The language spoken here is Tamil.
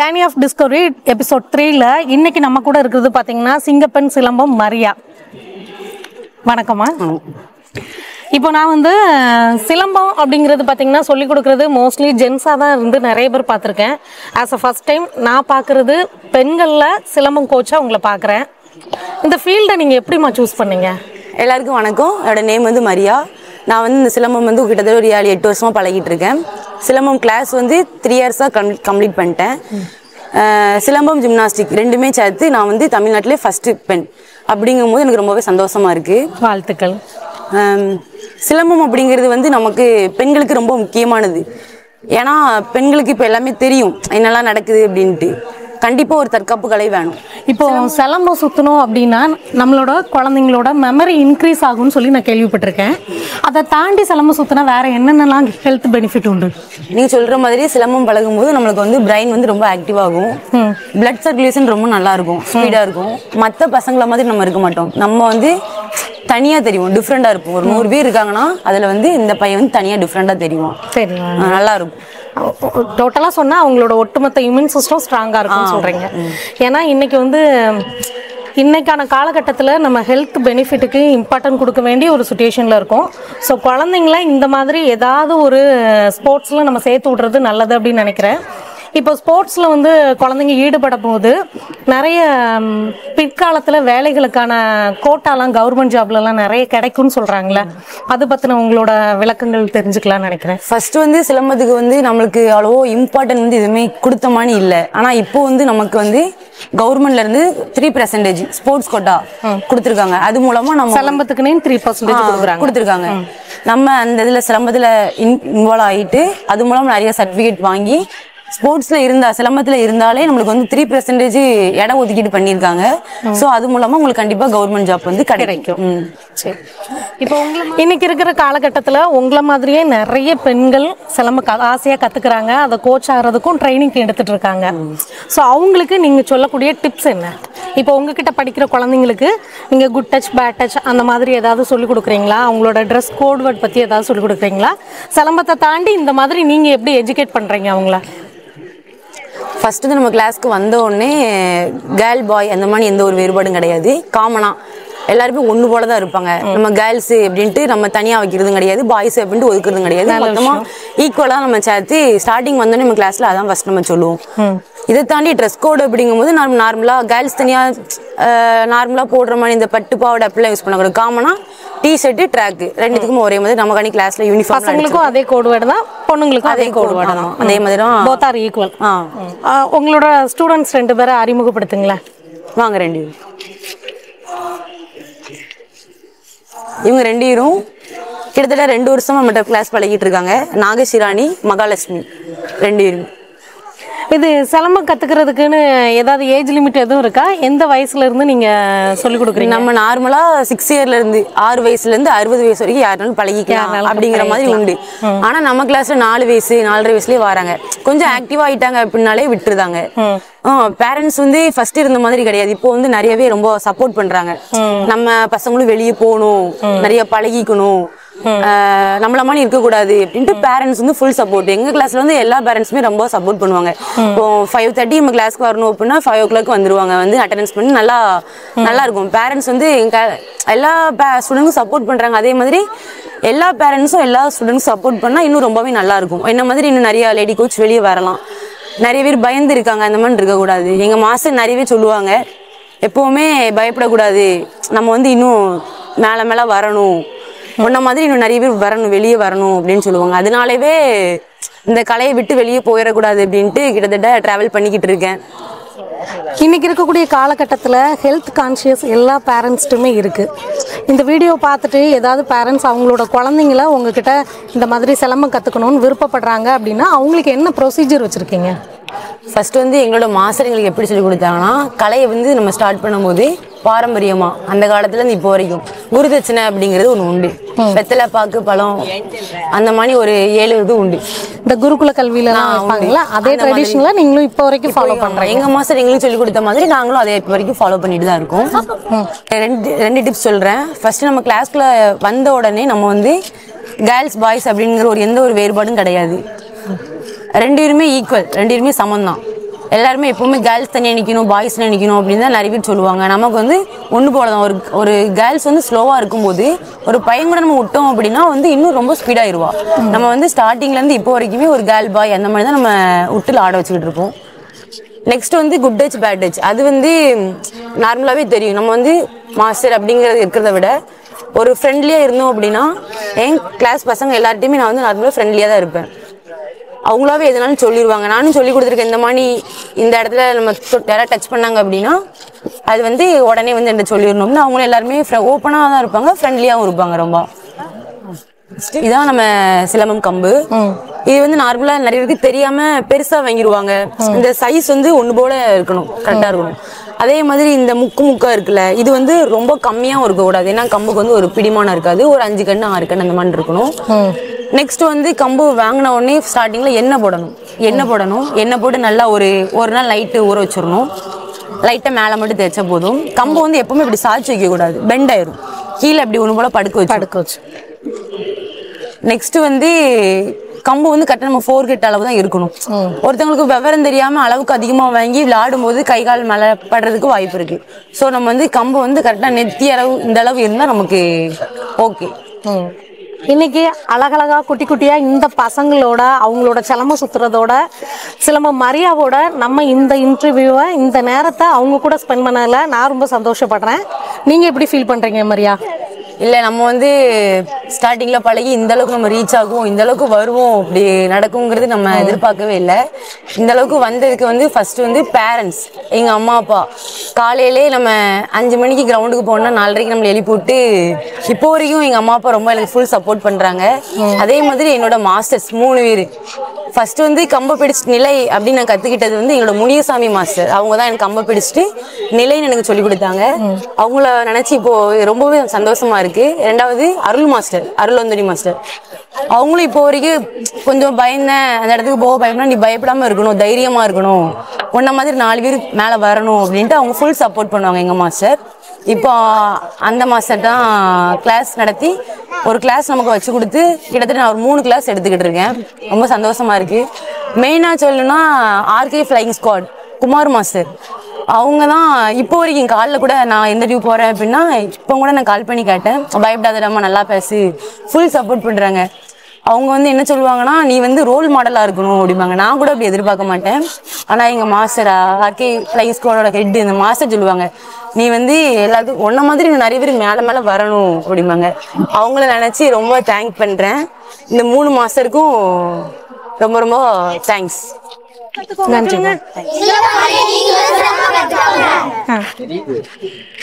ஜேர்னி ஆஃப் டிஸ்கவரி எபிசோட் த்ரீல இன்னைக்கு நம்ம கூட இருக்கிறது பார்த்தீங்கன்னா சிங்கப்பெண் சிலம்பம் மரியா வணக்கம்மா இப்போ நான் வந்து அஹ், சிலம்பம் அப்படிங்கிறது பார்த்தீங்கன்னா சொல்லி கொடுக்குறது மோஸ்ட்லி ஜென்ஸாக தான் இருந்து நிறைய பேர் பார்த்துருக்கேன் ஆஸ் அ ஃபர்ஸ்ட் டைம் நான் பார்க்குறது பெண்களில் சிலம்பம் கோச்சாக உங்களை பார்க்குறேன் இந்த ஃபீல்டை நீங்கள் எப்படிம்மா சூஸ் பண்ணீங்க எல்லாருக்கும் வணக்கம் என்னோட நேம் வந்து மரியா நான் வந்து இந்த சிலம்பம் வந்து கிட்டத்தட்ட ஒரு ஏழு எட்டு வருஷமாக பழகிட்டு இருக்கேன் சிலம்பம் கிளாஸ் வந்து த்ரீ இயர்ஸாக கம் கம்ப்ளீட் பண்ணிட்டேன் அஹ் சிலம்பம் ஜிம்னாஸ்டிக் ரெண்டுமே சேர்த்து நான் வந்து தமிழ்நாட்டிலே ஃபஸ்ட்டு பெண் அப்படிங்கும்போது எனக்கு ரொம்பவே சந்தோஷமாக இருக்குது வாழ்த்துக்கள் ஆம், சிலம்பம் அப்படிங்கிறது வந்து நமக்கு பெண்களுக்கு ரொம்ப முக்கியமானது ஏன்னா பெண்களுக்கு இப்போ எல்லாமே தெரியும் என்னெல்லாம் நடக்குது அப்படின்ட்டு கண்டிப்பாக ஒரு தற்காப்பு கலை வேணும் இப்போ சிலம்பம் சுற்றணும் அப்படின்னா நம்மளோட குழந்தைங்களோட மெமரி இன்க்ரீஸ் ஆகும்னு சொல்லி நான் கேள்விப்பட்டிருக்கேன் அதை தாண்டி சிலம்பம் சுற்றினா வேற என்னென்னலாம் ஹெல்த் பெனிஃபிட் உண்டு நீங்க சொல்ற மாதிரி சிலம்பம் பழகும்போது நம்மளுக்கு வந்து பிரைன் வந்து ரொம்ப ஆக்டிவ் ஆகும் பிளட் சர்க்குலேஷன் ரொம்ப நல்லா இருக்கும் ஸ்பீடா இருக்கும் மற்ற பசங்கள மாதிரி நம்ம இருக்க மாட்டோம் நம்ம வந்து தனியா தெரியும் டிஃப்ரெண்டா இருப்போம் ஒரு நூறு பேர் இருக்காங்கன்னா அதுல வந்து இந்த பையன் வந்து தனியா டிஃப்ரெண்டா தெரியும் சரி அஹ் நல்லா இருக்கும் டோட்டலாக சொன்னால் அவங்களோட ஒட்டுமொத்த இம்யூன் சிஸ்டம் ஸ்ட்ராங்காக இருக்கும்னு சொல்கிறீங்க ஏன்னா இன்னைக்கு வந்து இன்னைக்கான காலகட்டத்தில் நம்ம ஹெல்த் பெனிஃபிட்டுக்கு இம்பார்ட்டன்ட் கொடுக்க வேண்டிய ஒரு சுச்சுவேஷனில் இருக்கோம் ஸோ குழந்தைங்கள இந்த மாதிரி ஏதாவது ஒரு ஸ்போர்ட்ஸில் நம்ம சேர்த்து விட்றது நல்லது அப்படின்னு நினைக்கிறேன் இப்போ ஸ்போர்ட்ஸில் வந்து குழந்தைங்க ஈடுபட போது நிறைய ம், பிற்காலத்தில் வேலைகளுக்கான கோட்டாலாம் கவர்மெண்ட் ஜாப்லலாம் நிறைய கிடைக்கும்னு சொல்கிறாங்களே அது பற்றின உங்களோட விளக்கங்கள் தெரிஞ்சுக்கலாம்னு நினைக்கிறேன் ஃபர்ஸ்ட் வந்து சிலம்பத்துக்கு வந்து நம்மளுக்கு அவ்வளவோ இம்பார்ட்டன்ட் வந்து எதுவுமே கொடுத்த மாதிரி இல்லை ஆனா இப்போ வந்து நமக்கு வந்து கவர்மெண்ட்ல இருந்து த்ரீ பர்சன்டேஜ் ஸ்போர்ட்ஸ் கோட்டா கொடுத்துருக்காங்க அது மூலமா நம்ம சிலம்பத்துக்குனே த்ரீ பர்சன்டேஜ் கொடுக்குறாங்க கொடுத்துருக்காங்க நம்ம அந்த இதுல சிலம்பத்துல இன்வால்வ் ஆயிட்டு அது மூலம் நிறைய சர்டிபிகேட் வாங்கி ஸ்போர்ட்ஸ்ல இருந்தா சிலம்பத்துல இருந்தாலே நம்மளுக்கு வந்து த்ரீ பர்சன்டேஜ் இடம் ஒதுக்கீடு பண்ணியிருக்காங்க சோ அது மூலமா உங்களுக்கு கண்டிப்பா கவர்மெண்ட் ஜாப் வந்து கிடைக்கும் ம். சரி இப்போ உங்களை இன்னைக்கு இருக்கிற காலகட்டத்தில் உங்களை மாதிரியே நிறைய பெண்கள் சிலம்ப க ஆசையாக கற்றுக்குறாங்க அதை கோச் ஆகிறதுக்கும் ட்ரைனிங் எடுத்துட்டு இருக்காங்க ஸோ அவங்களுக்கு நீங்கள் சொல்லக்கூடிய டிப்ஸ் என்ன இப்போ உங்ககிட்ட படிக்கிற குழந்தைங்களுக்கு நீங்கள் குட் டச் பேட் டச் அந்த மாதிரி ஏதாவது சொல்லிக் கொடுக்குறீங்களா அவங்களோட ட்ரெஸ் கோட் வேர்ட் பற்றி ஏதாவது சொல்லிக் கொடுக்குறீங்களா சிலம்பத்தை தாண்டி இந்த மாதிரி நீங்கள் எப்படி எஜுகேட் பண்ணுறீங்க அவங்கள ஃபர்ஸ்ட் வந்து நம்ம கிளாஸ்க்கு வந்த உடனே கேர்ள் பாய் அந்த மாதிரி எந்த ஒரு வேறுபாடும் கிடையாது காமனா எல்லாருமே ஒன்று போல தான் இருப்பாங்க நம்ம கேர்ள்ஸ் அப்படின்ட்டு நம்ம தனியாக வைக்கிறதும் கிடையாது பாய்ஸ் அப்படின்ட்டு ஒதுக்குறதும் கிடையாது மொத்தமாக ஈக்குவலாக நம்ம சேர்த்து ஸ்டார்டிங் வந்தோடனே நம்ம கிளாஸில் அதான் ஃபர்ஸ்ட் நம்ம சொல்லுவோம் இதை தாண்டி ட்ரெஸ் கோடு அப்படிங்கும்போது நம்ம நார்மலாக கேர்ள்ஸ் தனியாக நார்மலாக போடுற மாதிரி இந்த பட்டு பாவாடை அப்படிலாம் யூஸ் பண்ணக்கூடாது காமனாக டிஷர்ட்டு ட்ராக்கு ரெண்டுத்துக்கும் ஒரே மாதிரி நமக்காண்டி கிளாஸில் யூனிஃபார்ம் பசங்களுக்கும் அதே கோட் வேர்டு தான் பொண்ணுங்களுக்கும் அதே கோட் வேர்டு தான் அதே மாதிரி தான் போத் ஆர் ஈக்குவல் ஆ உங்களோட ஸ்டூடெண்ட்ஸ் ரெண்டு பேரை அறிமுகப்படுத்துங்களேன் வாங்க ரெண்டு பேரும் இவங்க ரெண்டு பேரும் கிட்டத்தட்ட ரெண்டு வருஷமா நம்மகிட்ட கிளாஸ் பழகிட்டு இருக்காங்க நாகசிராணி மகாலட்சுமி ரெண்டு பேரும் இது சிலம்பம் கத்துக்கிறதுக்குன்னு ஏதாவது ஏஜ் லிமிட் எதுவும் இருக்கா எந்த வயசுல இருந்து நீங்க சொல்லி கொடுக்குறீங்க நம்ம நார்மலா சிக்ஸ் இயர்ல இருந்து ஆறு வயசுல இருந்து அறுபது வயசு வரைக்கும் யாருனாலும் பழகிக்கலாம் யாருனாலும் அப்படிங்கிற மாதிரி உண்டு ஆனா நம்ம கிளாஸ்ல நாலு வயசு நாலரை வயசுலயே வராங்க கொஞ்சம் ஆக்டிவா ஆயிட்டாங்க அப்படின்னாலே விட்டுருதாங்க பேரண்ட்ஸ் வந்து ஃபர்ஸ்ட் இருந்த மாதிரி கிடையாது இப்போ வந்து நிறையவே ரொம்ப சப்போர்ட் பண்றாங்க நம்ம பசங்களும் வெளியே போகணும் நிறைய பழகிக்கணும் ஆஹ் நம்மள மாதிரி இருக்கக்கூடாது அப்படின்ட்டு பேரண்ட்ஸ் வந்து ஃபுல் சப்போர்ட் எங்க கிளாஸ்ல வந்து எல்லா பேரண்ட்ஸுமே ரொம்ப சப்போர்ட் பண்ணுவாங்க இப்போ ஃபைவ் தேர்ட்டி நம்ம கிளாஸ்க்கு வரணும் அப்படின்னா ஃபைவ் ஓ கிளாக் வந்துருவாங்க வந்து அட்டெண்டன்ஸ் பண்ணி நல்லா நல்லா இருக்கும் பேரண்ட்ஸ் வந்து எங்க எல்லா ஸ்டூடெண்ட்ஸும் சப்போர்ட் பண்றாங்க அதே மாதிரி எல்லா பேரண்ட்ஸும் எல்லா ஸ்டூடெண்ட்ஸும் சப்போர்ட் பண்ணா இன்னும் ரொம்பவே நல்லா இருக்கும் என்ன மாதிரி இன்னும் நிறைய லேடி கோச் வெளியே வரலாம் நிறைய பேர் பயந்து இருக்காங்க அந்த மாதிரி இருக்கக்கூடாது எங்க மாஸ்டர் நிறையவே சொல்லுவாங்க எப்பவுமே பயப்படக்கூடாது நம்ம வந்து இன்னும் மேலே மேலே வரணும் உன்ன மாதிரி இன்னும் நிறைய பேர் வரணும் வெளியே வரணும் அப்படின்னு சொல்லுவாங்க அதனாலவே இந்த கலையை விட்டு வெளியே போயிடக்கூடாது அப்படின்ட்டு கிட்டத்தட்ட ட்ராவல் பண்ணிக்கிட்டு இருக்கேன் இன்னைக்கு இருக்கக்கூடிய காலகட்டத்தில் ஹெல்த் கான்ஷியஸ் எல்லா பேரண்ட்ஸ்ட்டுமே இருக்கு இந்த வீடியோ பார்த்துட்டு ஏதாவது பேரண்ட்ஸ் அவங்களோட குழந்தைங்கள உங்ககிட்ட இந்த மாதிரி சிலம்பம் கற்றுக்கணும்னு விருப்பப்படுறாங்க அப்படின்னா அவங்களுக்கு என்ன ப்ரொசீஜர் வச்சுருக்கீங்க ஃபர்ஸ்ட் வந்து எங்களோட மாஸ்டர் எங்களுக்கு எப்படி சொல்லி கொடுத்தாங்கன்னா கலையை வந்து நம்ம ஸ்டார்ட் பண்ணும்போது பாரம்பரியமா அந்த காலத்துல இருந்து இப்போ வரைக்கும் குருதட்சணை அப்படிங்கிறது ஒன்று உண்டு வெத்தலை பாக்கு பழம் அந்த மாதிரி ஒரு ஏழு இது உண்டு இந்த குருகுல கல்வியிலலாம் வைப்பாங்களா அதே அந்த மாதிரி. ட்ரெடிஷனில் நீங்களும் இப்போ வரைக்கும் ஃபாலோ பண்ணுறீங்க எங்க மாஸ்டர் எங்களுக்கு சொல்லி கொடுத்த மாதிரி நாங்களும் அதை இப்போ வரைக்கும் ஃபாலோ பண்ணிட்டு தான் இருக்கோம் ரெண்டு ரெண்டு டிப்ஸ் சொல்றேன் ஃபர்ஸ்ட் நம்ம கிளாஸ்க்குள்ள வந்த உடனே நம்ம வந்து கேர்ள்ஸ் பாய்ஸ் அப்படிங்கிற ஒரு எந்த ஒரு வேறுபாடும் கிடையாது ரெண்டு பேருமே ஈக்குவல் ரெண்டு பேருமே சமம் தான் எல்லாருமே எப்பவுமே கேர்ள்ஸ் தனியாக நிற்கணும் பாய்ஸ் தனியாக நிற்கணும் அப்படின்னு தான் நிறைய பேர் சொல்லுவாங்க நமக்கு வந்து ஒன்று போல தான் ஒரு ஒரு கேர்ள்ஸ் வந்து ஸ்லோவாக இருக்கும்போது ஒரு பையன் கூட நம்ம விட்டோம் அப்படின்னா வந்து இன்னும் ரொம்ப ஸ்பீடாயிருவா நம்ம வந்து ஸ்டார்டிங்லேருந்து இப்போ வரைக்குமே ஒரு கேர்ள் பாய் அந்த மாதிரி தான் நம்ம விட்டுல ஆட வச்சுக்கிட்டு இருப்போம் நெக்ஸ்ட் வந்து குட் டச் பேட் டச் அது வந்து நார்மலாகவே தெரியும் நம்ம வந்து மாஸ்டர் அப்படிங்கிறது இருக்கிறத விட ஒரு ஃப்ரெண்ட்லியாக இருந்தோம் அப்படின்னா என் கிளாஸ் பசங்க எல்லார்ட்டையுமே நான் வந்து நார்மலாக ஃப்ரெண்ட்லியாக தான் இருப்பேன் அவங்களாவே எதுனாலும் சொல்லிடுவாங்க நானும் சொல்லி கொடுத்துருக்கேன் இந்த மாதிரி இந்த இடத்துல நம்ம தொ- யாராவது டச் பண்ணாங்க அப்படின்னா அது வந்து உடனே வந்து என்கிட்ட சொல்லிடணும்னு அவங்களும் எல்லாருமே ஓப்பனாக தான் இருப்பாங்க ஃப்ரெண்ட்லியாகவும் இருப்பாங்க ரொம்ப இதான் நம்ம சிலம்பம் கம்பு இது வந்து நார்மலா நிறைய பேருக்கு தெரியாம பெருசா வாங்கிடுவாங்க இந்த சைஸ் வந்து ஒண்ணு போல இருக்கணும் கரெக்டா இருக்கணும் அதே மாதிரி இந்த முக்கு முக்கா இருக்குல்ல இது வந்து ரொம்ப கம்மியாவும் இருக்கக்கூடாது ஏன்னா கம்புக்கு வந்து ஒரு பிடிமானம் இருக்காது ஒரு அஞ்சு கண்ணு ஆறு கண்ணு அந்த மாதிரி இருக்கணும் நெக்ஸ்ட் வந்து கம்பு வாங்கின உடனே ஸ்டார்டிங்ல எண்ணெய் போடணும் எண்ணெய் போடணும் எண்ணெய் போட்டு நல்லா ஒரு ஒரு நாள் லைட்டு ஊற வச்சிடணும் லைட்டாக மேலே மட்டும் தேய்ச்சா போதும் கம்பு வந்து எப்பவுமே இப்படி சாய்ச்சி வைக்கக்கூடாது பெண்ட் ஆயிரும் கீழே அப்படி ஒன்று போல படுக்க வச்சு படுக்க வச்சு நெக்ஸ்ட் வந்து கம்பு வந்து கரெக்டாக நம்ம ஃபோர் கெட் அளவு தான் இருக்கணும் ஒருத்தவங்களுக்கு விவரம் தெரியாம அளவுக்கு அதிகமா வாங்கி விளையாடும் போது கை கால் மேலே படுறதுக்கு வாய்ப்பு இருக்கு ஸோ நம்ம வந்து கம்பு வந்து கரெக்டாக நெத்தி அளவு இந்த அளவு இருந்தால் நமக்கு ஓகே ம். இன்னைக்கு அழகழகா குட்டி குட்டியா இந்த பசங்களோட அவங்களோட சிலம்பம் சுத்துறதோட சிலம்பம் மரியாவோட நம்ம இந்த இன்டர்வியூவை இந்த நேரத்தை அவங்க கூட ஸ்பெண்ட் பண்ணல நான் ரொம்ப சந்தோஷப்படுறேன் நீங்க எப்படி ஃபீல் பண்றீங்க மரியா இல்லை நம்ம வந்து ஸ்டார்டிங்ல பழகி இந்த அளவுக்கு நம்ம ரீச் ஆகும் இந்த அளவுக்கு வருவோம் இப்படி நடக்குங்கிறது நம்ம எதிர்பார்க்கவே இல்லை இந்த அளவுக்கு வந்ததுக்கு வந்து ஃபர்ஸ்ட் வந்து பேரண்ட்ஸ் எங்க அம்மா அப்பா காலையிலே நம்ம அஞ்சு மணிக்கு கிரவுண்டுக்கு போனா நாலரைக்கு நம்மளை எழுப்பி விட்டு இப்போ வரைக்கும் எங்க அம்மா அப்பா ரொம்ப எனக்கு ஃபுல் சப்போர்ட் பண்றாங்க அதே மாதிரி என்னோட மாஸ்டர்ஸ் மூணு பேர் ஃபர்ஸ்ட் வந்து கம்ப பிடிச்சு நிலை அப்படின்னு நான் கத்துக்கிட்டது வந்து என்னோட முனியசாமி மாஸ்டர் அவங்க தான் எனக்கு கம்ப பிடிச்சிட்டு நிலைன்னு எனக்கு சொல்லி கொடுத்தாங்க அவங்கள நினைச்சு இப்போ ரொம்பவே சந்தோஷமா இருக்கு ரெண்டாவது அருள் மாஸ்டர் அருள் வந்தனி மாஸ்டர் அவங்களும் இப்போ வரைக்கும் கொஞ்சம் பயந்தேன் அந்த இடத்துக்கு போக பயப்படா நீ பயப்படாம இருக்கணும் தைரியமா இருக்கணும் உன்ன மாதிரி நாலு பேர் மேல வரணும் அப்படின்ட்டு அவங்க ஃபுல் சப்போர்ட் பண்ணுவாங்க எங்க மாஸ்டர் இப்போ அந்த மாஸ்டர் தான் கிளாஸ் நடத்தி ஒரு கிளாஸ் நமக்கு வச்சு கொடுத்து கிட்டத்தட்ட நான் ஒரு மூணு கிளாஸ் எடுத்துக்கிட்டு இருக்கேன் ரொம்ப சந்தோஷமா இருக்கு மெயினாக சொல்லணும்னா RK flying squad Kumar master அவங்க தான் இப்போ வரைக்கும் காலில் கூட நான் இன்டர்வியூ போகிறேன் அப்படின்னா இப்போ கூட நான் கால் பண்ணி கேட்டேன் பயப்படாதடாமா நல்லா பேசு ஃபுல் சப்போர்ட் பண்ணுறாங்க அவங்க வந்து என்ன சொல்லுவாங்கன்னா நீ வந்து ரோல் மாடலாக இருக்கணும் அப்படிம்பாங்க நான் கூட அப்படி எதிர்பார்க்க மாட்டேன் ஆனால் எங்கள் மாஸ்டர் ஆர்கே ஃப்ளைங் ஸ்குவாடோட ஹெட் இந்த மாஸ்டர் சொல்லுவாங்க நீ வந்து எல்லாத்துக்கும் ஒன்ன மாதிரி இன்னும் நிறைய பேர் மேலே மேலே வரணும் அப்படிம்பாங்க அவங்கள நினச்சி ரொம்ப தேங்க் பண்ணுறேன் இந்த மூணு மாஸ்டருக்கும் ரொம்ப ரொம்ப தேங்க்ஸ் நன்றி இந்த மாதிரி நீங்களும் சிறப்பாக கத்துக்கோங்க